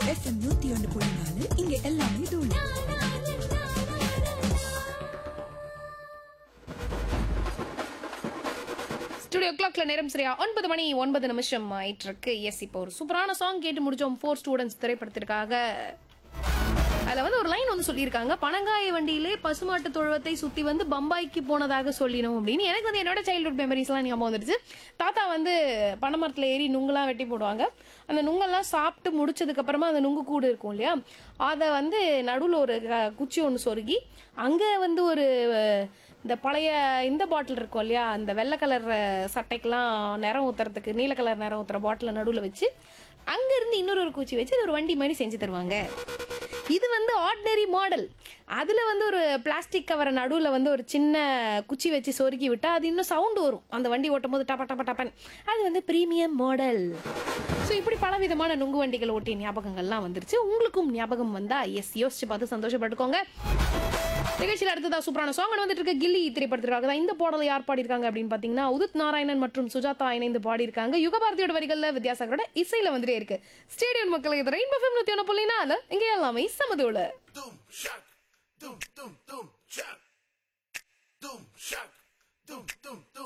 FM நூத்தி ஒன்று புள்ளி நாலு இங்க எல்லாமே தூள் ஸ்டுடியோ கிளாக்ல நேரம் சரியா ஒன்பது மணி ஒன்பது நிமிஷம் ஆயிட்டு இருக்கு எஸ் இப்போ ஒரு சூப்பரான சாங் கேட்டு முடிச்சோம் ஃபோர் ஸ்டூடெண்ட்ஸ் திரைப்படத்திற்காக அதுல வந்து ஒரு லைன் வந்து சொல்லியிருக்காங்க பனங்காய வண்டியிலே பசுமாட்டு தொழுவத்தை சுத்தி வந்து பம்பாய்க்கு போனதாக சொல்லினோம் அப்படின்னு எனக்கு வந்து என்னோட சைல்ட்ஹுட் மெமரிஸ்லாம் ஞாபகம் வந்துடுச்சு தாத்தா வந்து பனைமரத்துல ஏறி நுங்கெல்லாம் வெட்டி போடுவாங்க அந்த நுங்கெல்லாம் சாப்பிட்டு முடிச்சதுக்கு அப்புறமா அந்த நுங்கு கூடு இருக்கும் இல்லையா அதை வந்து நடுவில் ஒரு க- குச்சி ஒன்று சொருகி அங்கே வந்து ஒரு அஹ், இந்த பழைய இந்த பாட்டில் இருக்கும் இல்லையா அந்த வெள்ளை கலர் சட்டைக்கெல்லாம் நிறம் ஊத்துறதுக்கு நீல கலர் நிறம் ஊத்துற பாட்டிலை நடுவில் வச்சு அங்கேருந்து இன்னொரு ஒரு குச்சி வச்சு அது ஒரு வண்டி மாதிரி செஞ்சு தருவாங்க இது வந்து ஆர்டினரி மாடல் அதில் வந்து ஒரு பிளாஸ்டிக் கவரை நடுவில் வந்து ஒரு சின்ன குச்சி வச்சு சொருக்கி விட்டால் அது இன்னும் சவுண்டு வரும் அந்த வண்டி ஓட்டும் போது டப்ப டப்ப டப்பன் அது வந்து ப்ரீமியம் மாடல் ஸோ இப்படி பல விதமான நுங்கு வண்டிகள் ஓட்டிய ஞாபகங்கள்லாம் வந்துருச்சு உங்களுக்கும் ஞாபகம் வந்தா எஸ் யோசிச்சு பார்த்து சந்தோஷப்பட்டுக்கோங்க நிகழ்ச்சியில் அடுத்ததா சூப்பரான சாங் வந்துட்டு இருக்க கில்லி திரைப்படத்திற்காக தான் இந்த பாடலை யார் பாடியிருக்காங்க அப்படின்னு பார்த்தீங்கன்னா உதித் நாராயணன் மற்றும் சுஜாதா இணைந்து பாடியிருக்காங்க யுகபாரதியோட வரிகள்ல வித்யாசாகரோட இசையில வந்துட்டே இருக்கு ஸ்டேடியம் மக்கள் இது ரெயின்போ ஃபிலிம் நூத்தி ஒன்று புள்ளினால இங்க எல்லாமே சமதோல Doom shock, doom doom doom shock, doom shock, doom doom doom